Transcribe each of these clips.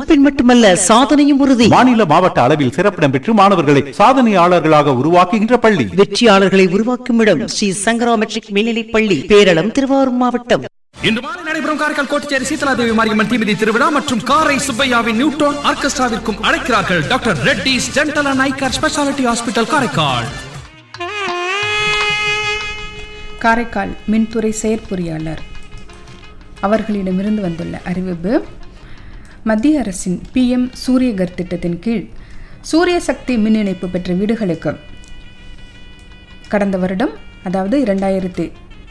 மதிப்பெண் மட்டுமல்ல சாதனையும் உறுதி மாநில மாவட்ட அளவில் சிறப்பிடம் பெற்று மாணவர்களை சாதனையாளர்களாக உருவாக்குகின்ற பள்ளி வெற்றியாளர்களை உருவாக்கும் இடம் ஸ்ரீ சங்கரா மெட்ரிக் மேல்நிலைப் பள்ளி பேரளம் திருவாரூர் மாவட்டம் இன்று மாலை நடைபெறும் காரைக்கால் கோட்டச்சேரி சீதலாதேவி மாரியம்மன் தீமிதி திருவிழா மற்றும் காரை சுப்பையாவின் நியூட்ரான் ஆர்கெஸ்ட்ராவிற்கும் அழைக்கிறார்கள் doctor Reddy's dental and eye care speciality hospital Karaikal Karaikal மின்துறை செயற்பொறியாளர் அவர்களிடமிருந்து வந்துள்ள அறிவிப்பு மத்திய அரசின் பிஎம் சூரியகர் திட்டத்தின் கீழ் சூரிய சக்தி மின் இணைப்பு பெற்ற வீடுகளுக்கு கடந்த வருடம் அதாவது இரண்டாயிரத்தி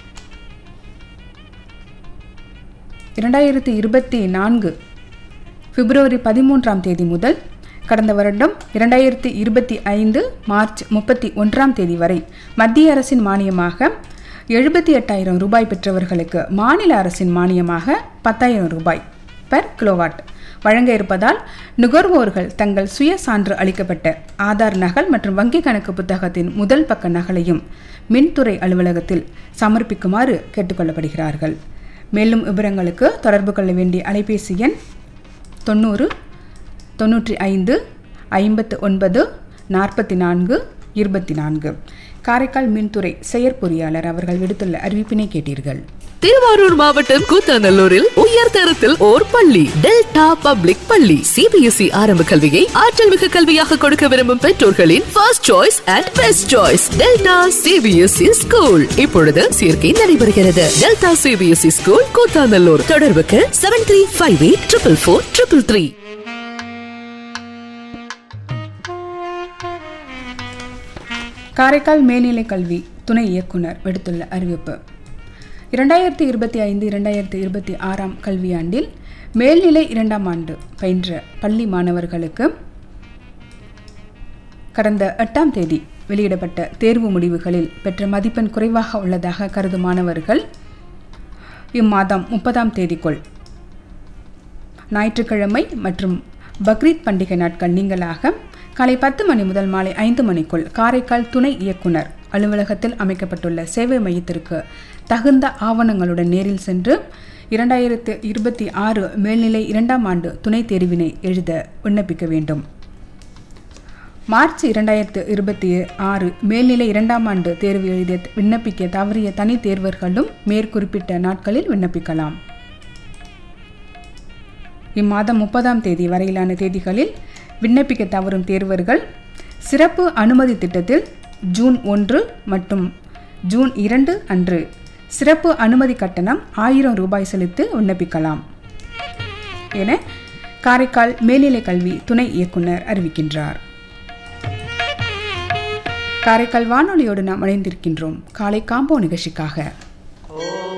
இரண்டாயிரத்தி இருபத்தி நான்கு பிப்ரவரி பதிமூன்றாம் தேதி முதல் கடந்த வருடம் இரண்டாயிரத்தி இருபத்தி ஐந்து மார்ச் முப்பத்தி ஒன்றாம் தேதி வரை மத்திய அரசின் மானியமாக எழுபத்தி எட்டாயிரம் ரூபாய் பெற்றவர்களுக்கு மாநில அரசின் மானியமாக பத்தாயிரம் ரூபாய் பெர் கிலோவாட் வழங்க இருப்பதால் நுகர்வோர்கள் தங்கள் சுய சான்று அளிக்கப்பட்ட ஆதார் நகல் மற்றும் வங்கி கணக்கு புத்தகத்தின் முதல் பக்க நகலையும் மின்துறை அலுவலகத்தில் சமர்ப்பிக்குமாறு கேட்டுக்கொள்ளப்படுகிறார்கள் மேலும் விவரங்களுக்கு தொடர்பு கொள்ள வேண்டிய அலைபேசி எண் தொண்ணூறு தொண்ணூற்றி ஐந்து ஐம்பத்து ஒன்பது நாற்பத்தி நான்கு இருபத்தி நான்கு காரைக்கால் மின்துறை செயற்பொறியாளர் அவர்கள் விடுத்துள்ள அறிவிப்பினை கேட்டீர்கள் திருவாரூர் மாவட்டம் கூத்தாநல்லூரில் உயர் தரத்தில் ஓர் பள்ளி டெல்டா பப்ளிக் பள்ளி சிபிஎஸ்இ ஆரம்ப கல்வியை ஆற்றல் மிகு கல்வியாக கொடுக்க விரும்பும் பெற்றோர்களின் first choice and best choice Delta CBSE school இப்பொழுது சேர்க்கை நடைபெறுகிறது டெல்டா சிபிஎஸ்இ ஸ்கூல் கூத்தாநல்லூர் தொடர்புக்கு seven three five eight triple four triple three Karaikal மேல்நிலை கல்வி துணை இயக்குனர் விடுத்துள்ள அறிவிப்பு இரண்டாயிரத்தி இருபத்தி ஐந்து இரண்டாயிரத்தி இருபத்தி ஆறாம் கல்வியாண்டில் மேல்நிலை இரண்டாம் ஆண்டு பயின்ற பள்ளி மாணவர்களுக்கு கடந்த எட்டாம் தேதி வெளியிடப்பட்ட தேர்வு முடிவுகளில் பெற்ற மதிப்பெண் குறைவாக உள்ளதாக கருதும் மாணவர்கள் இம்மாதம் முப்பதாம் தேதிக்குள் ஞாயிற்றுக்கிழமை மற்றும் பக்ரீத் பண்டிகை நாட்கள் நீங்களாக காலை பத்து மணி முதல் மாலை ஐந்து மணிக்குள் காரைக்கால் துணை இயக்குனர் அலுவலகத்தில் அமைக்கப்பட்டுள்ள சேவை மையத்திற்கு தகுந்த ஆவணங்களுடன் நேரில் சென்று இரண்டாயிரத்து இருபத்தி ஆறு மேல்நிலை இரண்டாம் ஆண்டு துணைத் தேர்வினை எழுத விண்ணப்பிக்க வேண்டும் மார்ச் இரண்டாயிரத்து இருபத்தி ஆறு மேல்நிலை இரண்டாம் ஆண்டு தேர்வு எழுதிய விண்ணப்பிக்க தவறிய தனி தேர்வர்களும் மேற்குறிப்பிட்ட நாட்களில் விண்ணப்பிக்கலாம் இம்மாதம் முப்பதாம் தேதி வரையிலான தேதிகளில் விண்ணப்பிக்க தவறும் தேர்வர்கள் சிறப்பு அனுமதி திட்டத்தில் ஜூன் ஒன்று மற்றும் ஜூன் இரண்டு அன்று சிறப்பு அனுமதி கட்டணம் ஆயிரம் ரூபாய் செலுத்தி விண்ணப்பிக்கலாம் என காரைக்கால் மேல்நிலை கல்வி துணை இயக்குனர் அறிவிக்கின்றார் காரைக்கால் வானொலியோடு நாம் இணைந்திருக்கின்றோம் காலை காம்போ நிகழ்ச்சிக்காக